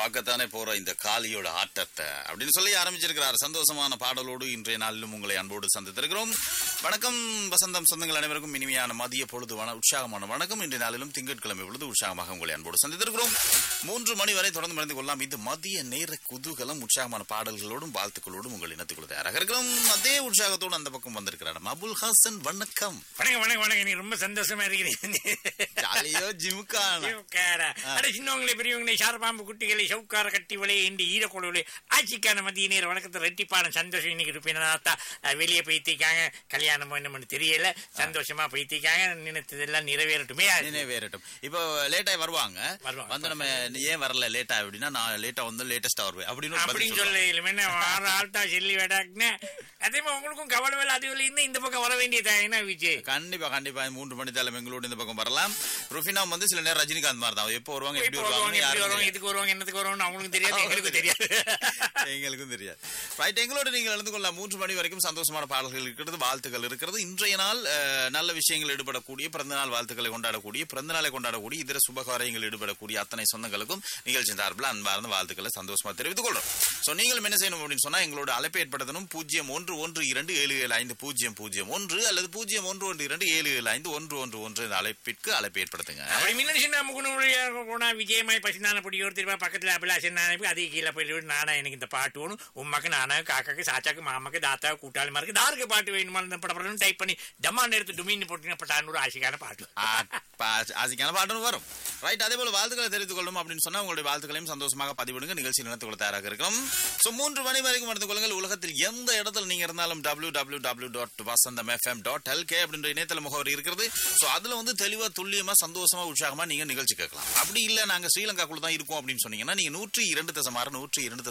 பார்க்கத்தானே போற இந்த காளியோட ஆட்டத்தை அப்படின்னு சொல்லி ஆரம்பிச்சிருக்கிறார் சந்தோஷமான பாடலோடு இன்றைய நாளிலும் உங்களை அன்போடு சந்தித்திருக்கிறோம் வணக்கம் வசந்தம் சொந்தங்கள் அனைவருக்கும் இனிமையான மதிய பொழுது வன உற்சாகமான வணக்கம் இன்றைய நாளிலும் திங்கட்கிழமை பொழுது உற்சாகமாக உங்களை அன்போடு சந்தித்திருக்கிறோம் மூன்று மணி வரை தொடர்ந்து மறைந்து கொள்ளலாம் இது மதிய நேர குதூகலம் உற்சாகமான பாடல்களோடும் வாழ்த்துக்களோடும் உங்கள் இனத்துக்குள்ள தயாராக இருக்கிறோம் அதே உற்சாகத்தோடு அந்த பக்கம் வந்திருக்கிறார் அபுல் ஹாசன் வணக்கம் வணக்கம் வணக்கம் வணக்கம் நீ ரொம்ப சந்தோஷமா இருக்கிறீங்க ஜாலியோ ஜிமுக்கான சவுக்காரா. அட சின்னவங்களே பெரியவங்களே சாரபாம்பு குட்டிகளை சவுக்கார கட்டி விளைய இந்த ஈரக்குழுவிலே ஆட்சிக்கான மதிய நேர வணக்கத்தை ரெட்டிப்பான சந்தோஷம் இன்னைக்கு இருப்பேன் வெளியே போய்த்திக்காங்க கல்யாணம் என்னமனு தெரியல சந்தோஷமா போய்த்திக்காங்க நினைத்ததெல்லாம் நிறைவேறட்டுமே நிறைவேறட்டும் இப்போ லேட்டாகி வருவாங்க வருவாங்க. வந்து நம்ம ஏன் வரல லேட்டா அப்படின்னா நான் லேட்டா வந்து லேட்டஸ்டா வருவேன் அப்படின்னு ஒரு பதில் அப்படின்னு சொல்லுவாங்க. சொல்ல இல்ல என்ன ஆறு ஆள்தா செல்லி வேடாக்குன்னு அதே மாதிரி உங்களுக்கும் கவலை வேலை அது வேலை இருந்தா இந்த பக்கம் வர வேண்டியதா என்ன விஜய் கண்டிப்பா கண்டிப்பா மூன்று மணி தலைமை எங்களோட இந்த பக்கம் வரலாம் ருஃபினா வந்து சில நேரம் ரஜினிகாந்த் மாதிரி தான் எப்போ வருவாங்க எப்படி இப்ப வருவாங்க எப்படி வருவாங்க வருவாங்க எதுக்கு வருவாங்க என்னத்துக்கு வருவாங்க அவங்களுக்கும் தெரியாது எங்களுக்கும் தெரியாது எங்களுக்கும் தெரியாது ரைட் எங்களோட நீங்கள் எழுந்து கொள்ளலாம் மூன்று மணி வரைக்கும் சந்தோஷமான பாடல்கள் இருக்கிறது வாழ்த்துக்கள் இருக்கிறது இன்றைய நாள் அஹ், நல்ல விஷயங்கள் ஈடுபடக்கூடிய பிறந்த நாள் வாழ்த்துக்களை கொண்டாடக்கூடிய பிறந்த நாளை கொண்டாடக்கூடிய இதர சுபகாரியங்கள் ஈடுபடக்கூடிய அத்தனை சொந்தங்களுக்கும் நிகழ்ச்சி சார்பில் அன்பார்ந்த வாழ்த்துக்களை சந்தோஷமா தெரிவித்துக் கொள்றோம் சோ நீங்களும் என்ன செய்யணும் அப்படின்னு சொன்னா எங்களோட அழைப்பை ஏற்படுத்தணும் பூஜ்ஜியம் ஒன்று ஒன்று இரண்டு ஏழு ஏழு ஐந்து பூஜ்ஜியம் பூஜ்ஜியம் ஒன்று அல்லது பூஜ்ஜியம் ஒன்று ஒன்று இரண்டு ஏழு ஏழு ஐந்து ஒன்று ஒன்று ஒன்று இந்த அழைப்பிற்கு அழைப்பு ஏற்படுத்துங்க அப்படி முன்னாடி சின்ன முகுண போனா விஜயமாய் பசினான பொடி ஒரு திரும்ப பக்கத்துல அபிலாஷன் நானே அதிக கீழே போயிட்டு நானா எனக்கு இந்த பாட்டு வேணும் உமாக்கு நானா காக்காக்கு சாச்சாக்கு மாமாக்கு தாத்தா கூட்டாளி மாதிரி தாருக்கு பாட்டு வேணுமா படப்படன்னு டைப் பண்ணி டம்மான்னு எடுத்து டுமின்னு போட்டு பட்டான்னு ஒரு ஆசைக்கான பாட்டு ஆ, பா- ஆசைக்கான பாட்டும் வரும் ரைட் அதே போல வாழ்த்துக்களை தெரிவித்துக் கொள்ளணும் அப்படின்னு சொன்னா உங்களுடைய வாழ்த்துக்களையும் சந்தோஷமாக பதிவிடுங்க நிகழ்ச்சி நடத்துக்கொள்ள தயாராக இருக்கிறோம் சோ மூன்று மணி வரைக்கும் நடந்து கொள்ளுங்கள் உலகத்தில் எந்த இடத்துல நீங்க இருந்தாலும் W W W dot Vasantham FM dot LK அப்படின்ற இணையதள முகவரி இருக்கிறது சோ அதுல வந்து தெளிவா துல்லியமா சந்தோஷமா உற்சாகமா நீங்க நிகழ்ச்சி கேட்கலாம் அப்படி இல்ல நாங்க ஸ்ரீலங்காக்குள்ள தான் இருக்கோம் அப்படின்னு சொன்னீங்கன்னா நீங்க நூற்றி இரண்டு தசமாறு நூற்றி இரண்டு